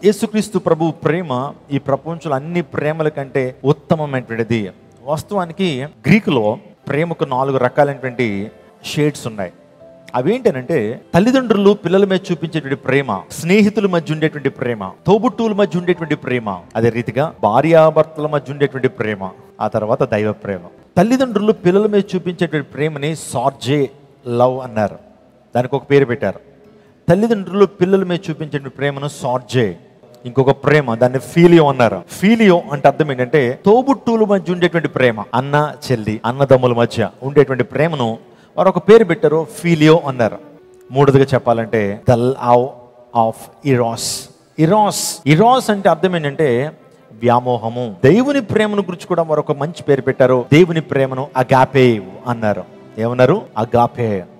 యేసుక్రీస్తు ప్రభు ప్రేమ ఈ ప్రపంచంలో అన్ని ప్రేమల కంటే ఉత్తమమైనటువంటిది వాస్తవానికి గ్రీకులో ప్రేమకు నాలుగు రకాలైనటువంటి షేడ్స్ ఉన్నాయి అవేంటనంటే తల్లిదండ్రులు పిల్లల మీద చూపించేటువంటి ప్రేమ స్నేహితుల మధ్య ఉండేటువంటి ప్రేమ తోబుట్టువుల మధ్య ఉండేటువంటి ప్రేమ అదే రీతిగా భార్యాభర్తల మధ్య ఉండేటువంటి ప్రేమ ఆ తర్వాత దైవ ప్రేమ తల్లిదండ్రులు పిల్లల మీద చూపించేటువంటి ప్రేమని సార్జే లవ్ అన్నారు దానికి ఒక పేరు పెట్టారు తల్లిదండ్రులు పిల్లల మీద చూపించేటువంటి ప్రేమను సార్జే ఇంకొక ప్రేమ దాన్ని ఫీలియో అన్నారు ఫీలియో అంటే అర్థం ఏంటంటే తోబుట్టువుల మధ్య ఉండేటువంటి ప్రేమ అన్న చెల్లి అన్నదమ్ముల మధ్య ఉండేటువంటి ప్రేమను వారు ఒక పేరు పెట్టారు ఫీలియో అన్నారు మూడోదిగా చెప్పాలంటే the love of Eros Eros Eros అంటే అర్థం ఏంటంటే వ్యామోహము దేవుని ప్రేమను గురించి కూడా మరొక మంచి పేరు పెట్టారు దేవుని ప్రేమను అగాపే అన్నారు ఏమన్నారు అగాపే